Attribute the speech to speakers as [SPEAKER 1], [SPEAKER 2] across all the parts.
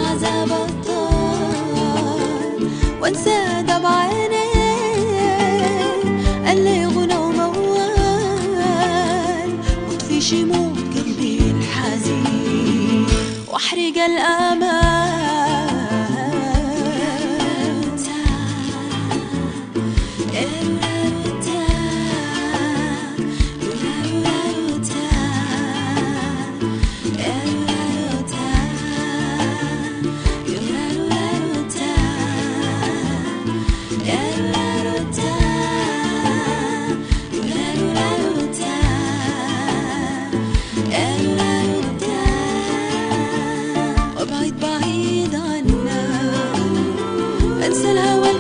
[SPEAKER 1] العذاب الطال وانسى دمع عينيه اللي غنى وموال واطفي شموع قلبي الحزين واحرق وابعد بعيد عنا انسى الهوى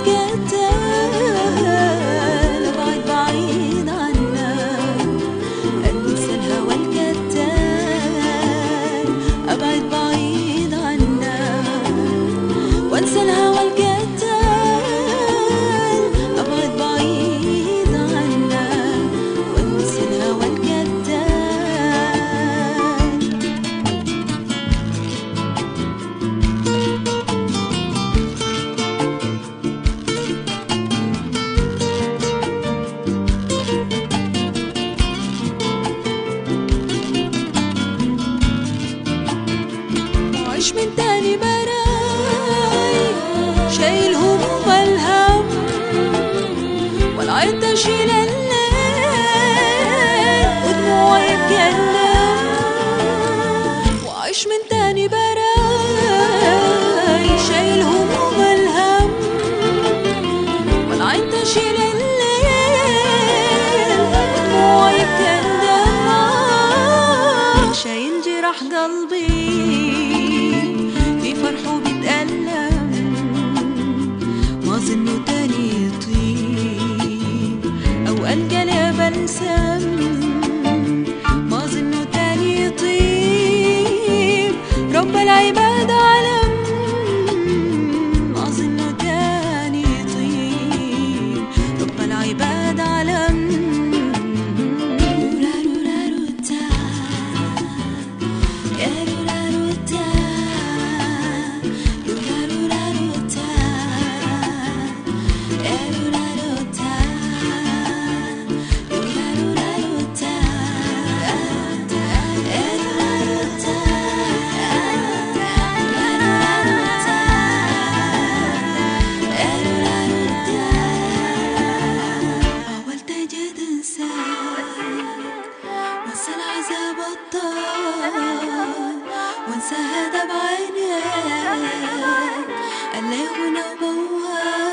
[SPEAKER 1] القتال ابعد بعيد عنا انسى الهوى القتال ابعد بعيد عنا وانسى الهوى القتال ابعد بعيد عنا وانسى الهوى القتال وعيش من تاني براي شايل هموم الهم والعين تشيل الليل ودموعي تكلم وعيش من تاني براي شايل هموم الهم والعين تشيل الليل ودموعي تكلم شايل جراح قلبي في فرحه بيتألم ما ظنه تاني يطيب أو أنقلب أنسم ما ظنه تاني يطيب رب العباد علم ما ظنه تاني يطيب رب العباد علم حاولت جد انساك وانسى العذاب الطال وانسى هذا بعينيك اللي غنى موال